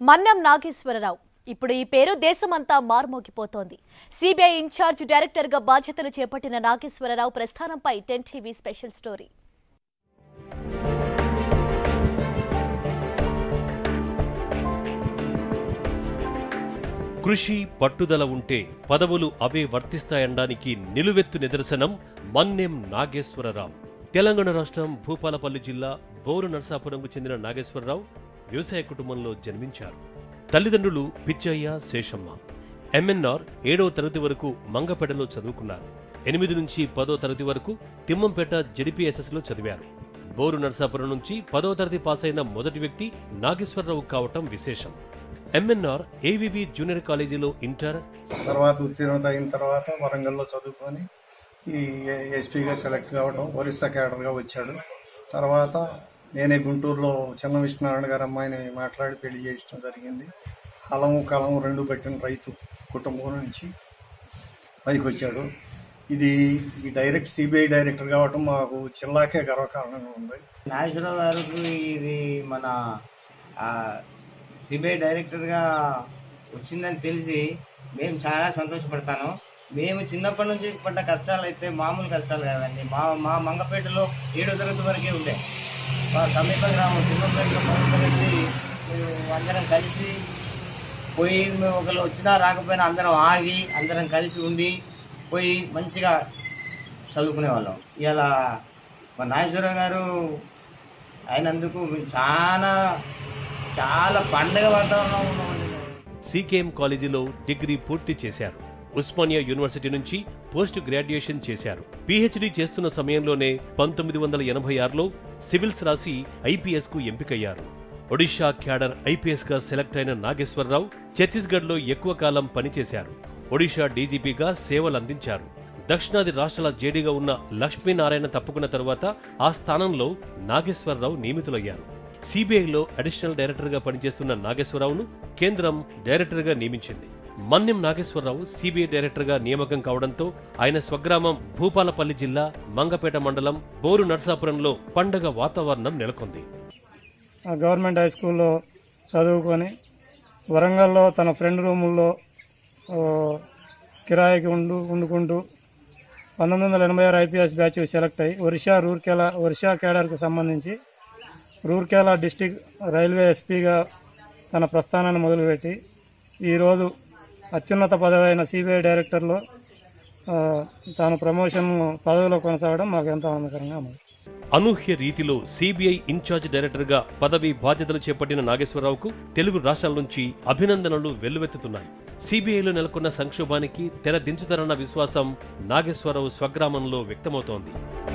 మన్నం నాగేశ్వరరావు ఇప్పుడు ఈ పేరు దేశమంతా మార్మోగిపోతోంది సిబిఐ ఇన్ఛార్జ్ డైరెక్టర్గా బాధ్యతలు చేపట్టిన నాగేశ్వరరావు ప్రస్థానంపై టెన్ టీవీ స్పెషల్ స్టోరీ కృషి పట్టుదల ఉంటే పదవులు అవే వర్తిస్తాయనడానికి నిలువెత్తు నిదర్శనం మన్నెం నాగేశ్వరరావు తెలంగాణ రాష్ట్రం భూపాలపల్లి జిల్లా బోరు నరసాపురంకు చెందిన నాగేశ్వరరావు వ్యవసాయ కుటుంబంలో జన్మించారు తల్లిదండ్రులు పిచ్చయ్య శేషమ్మ ఎంఎన్ఆర్ ఏడవ తరగతి వరకు మంగపేటలో చదువుకున్నారు ఎనిమిది నుంచి పదో తరగతి వరకు తిమ్మంపేట జడిపిఎస్ఎస్ లో చదివారు బోరు నరసాపురం నుంచి పదో తరగతి పాస్ అయిన మొదటి వ్యక్తి నాగేశ్వరరావు కావటం విశేషం ఎంఎన్ఆర్ ఏవివి జూనియర్ కాలేజీలో ఇంటర్ తర్వాత ఉత్తీర్ణత అయిన తర్వాత వరంగల్లో చదువుకొని ఈ ఎస్పీగా సెలెక్ట్ కావడం ఒరిస్సా క్యాడర్గా వచ్చాడు తర్వాత నేనే గుంటూరులో చిన్న విష్ణునారాయణ గారి అమ్మాయిని మాట్లాడి పెళ్లి చేయించడం జరిగింది హలము కలము రెండు పట్టిన రైతు కుటుంబం నుంచి పైకి వచ్చాడు ఇది ఈ డైరెక్ట్ సిబిఐ డైరెక్టర్ కావటం మాకు జిల్లాకే గర్వకారణంగా ఉంది నాగేశ్వరరావు గారికి ఇది మన సిబిఐ డైరెక్టర్గా వచ్చిందని తెలిసి మేము చాలా సంతోషపడతాను మేము చిన్నప్పటి నుంచి పడ్డ కష్టాలు అయితే మామూలు కష్టాలు కాదండి మా మా మంగపేటలో ఏడో తరగతి వరకే ఉండే మా సమీప గ్రామం చిన్నపేటలో మంగపేట మేము అందరం కలిసి పోయి మేము ఒకళ్ళు వచ్చినా రాకపోయినా అందరం ఆగి అందరం కలిసి ఉండి పోయి మంచిగా చదువుకునే వాళ్ళం ఇలా మా నాగేశ్వరరావు గారు అయినందుకు మేము చాలా చాలా పండగ వాతావరణం ఉన్నామండి సికేఎం కాలేజీలో డిగ్రీ పూర్తి చేశారు ఉస్మానియా యూనివర్సిటీ నుంచి పోస్ట్ గ్రాడ్యుయేషన్ చేశారు పిహెచ్డి చేస్తున్న సమయంలోనే పంతొమ్మిది వందల ఎనభై ఆరులో సివిల్స్ రాసి ఐపీఎస్ కు ఎంపికయ్యారు ఒడిషా క్యాడర్ ఐపీఎస్ గా సెలెక్ట్ అయిన నాగేశ్వరరావు ఛత్తీస్గఢ్ లో ఎక్కువ కాలం పనిచేశారు ఒడిషా డీజీపీగా సేవలు అందించారు దక్షిణాది రాష్ట్రాల జేడీగా ఉన్న లక్ష్మీనారాయణ తప్పుకున్న తరువాత ఆ స్థానంలో నాగేశ్వరరావు నియమితులయ్యారు సిబిఐలో అడిషనల్ డైరెక్టర్గా పనిచేస్తున్న నాగేశ్వరరావును కేంద్రం డైరెక్టర్గా నియమించింది మన్యం నాగేశ్వరరావు సిబిఐ డైరెక్టర్గా నియామకం కావడంతో ఆయన స్వగ్రామం భూపాలపల్లి జిల్లా మంగపేట మండలం బోరు నర్సాపురంలో పండగ వాతావరణం నెలకొంది ఆ గవర్నమెంట్ హై స్కూల్లో చదువుకొని వరంగల్లో తన ఫ్రెండ్ రూముల్లో ఓ, కిరాయికి ఉండు వండుకుంటూ పంతొమ్మిది వందల ఎనభై ఆరు ఐపీఎస్ బ్యాచ్ సెలెక్ట్ అయ్యి ఒరిషా రూర్కెలా ఒరిషా కేడర్కు సంబంధించి రూర్కెలా డిస్టిక్ రైల్వే ఎస్పీగా తన ప్రస్థానాన్ని మొదలుపెట్టి ఈరోజు అత్యున్నత పదవి అయిన సిబిఐ డైరెక్టర్లో ఆ, తాను ప్రమోషన్ పదవిలో కొనసాగడం మాకు ఎంతో ఆనందకరంగా ఉంది అనూహ్య రీతిలో సిబిఐ ఇన్ఛార్జ్ డైరెక్టర్గా పదవి బాధ్యతలు చేపట్టిన నాగేశ్వరరావుకు తెలుగు రాష్ట్రాల నుంచి అభినందనలు వెల్లువెత్తుతున్నాయి సిబిఐలో నెలకొన్న సంక్షోభానికి తెర దించుతారన్న విశ్వాసం నాగేశ్వరరావు స్వగ్రామంలో వ్యక్తమవుతోంది